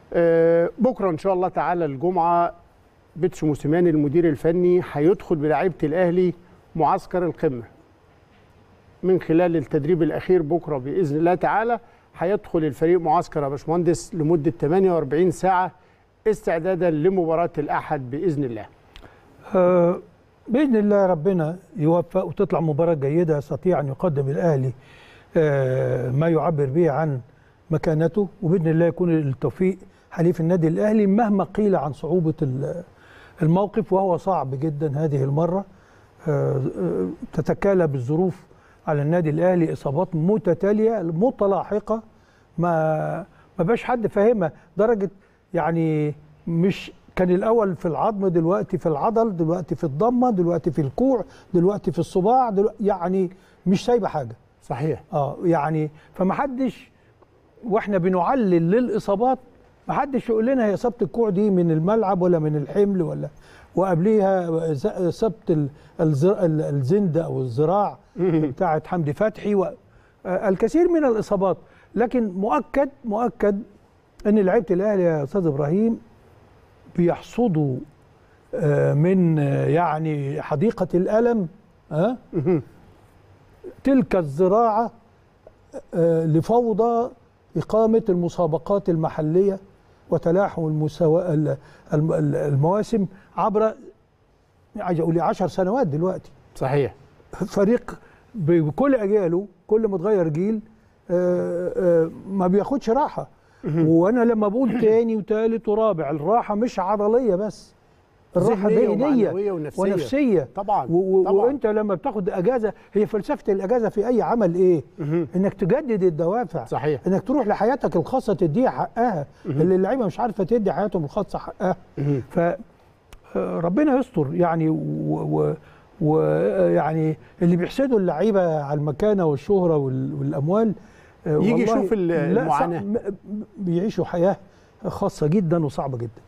آه، بكره ان شاء الله تعالى الجمعه بيتسو موسيماني المدير الفني هيدخل بلاعيبه الاهلي معسكر القمه من خلال التدريب الاخير بكره باذن الله تعالى هيدخل الفريق معسكر يا باشمهندس لمده 48 ساعه استعدادا لمباراه الاحد باذن الله آه، باذن الله ربنا يوفق وتطلع مباراه جيده يستطيع ان يقدم الاهلي آه، ما يعبر به عن مكانته وباذن الله يكون التوفيق حليف النادي الاهلي مهما قيل عن صعوبه ال- الموقف وهو صعب جدا هذه المره آه، آه، تتكالب الظروف على النادي الاهلي اصابات متتاليه متلاحقه ما ما بقاش حد فاهمها درجه يعني مش كان الاول في العظم دلوقتي في العضل دلوقتي في الضمه دلوقتي في الكوع دلوقتي في الصباع دلوقتي يعني مش سايبه حاجه صحيح اه يعني فمحدش واحنا بنعلل للاصابات محدش يقول لنا هي اصابه الكوع دي من الملعب ولا من الحمل ولا وقبليها ز- اصابه ال- الز- ال- الزند او الذراع بتاعه حمدي فتحي و... آه، الكثير من الاصابات لكن مؤكد مؤكد ان لعيبه الاهلي يا استاذ ابراهيم بيحصدوا آه، من آه، يعني حديقه الالم ها تلك الزراعه آه، لفوضى إقامة المسابقات المحلية وتلاحم المساواة ال- الم- ال- المواسم عبر عايز أقول 10 سنوات دلوقتي صحيح فريق بكل أجياله كل ما تغير جيل آه، آه، ما بياخدش راحة وأنا لما بقول تاني وتالت ورابع الراحة مش عضلية بس الراحة ذهنية ذهنية ومعنوية ونفسية. ونفسية طبعا و- و- طبعا وانت لما بتاخد اجازه هي فلسفه الاجازه في اي عمل ايه؟ انك تجدد الدوافع صحيح انك تروح لحياتك الخاصه تديها حقها اللي اللعيبه مش عارفه تدي حياتهم الخاصه حقها ف آه، ربنا يستر يعني ويعني اللي بيحسدوا اللعيبه على المكانه والشهره وال- والاموال آه، يجي والله يشوف ال- لا، المعاناة. صع- م- بيعيشوا حياه خاصه جدا وصعبه جدا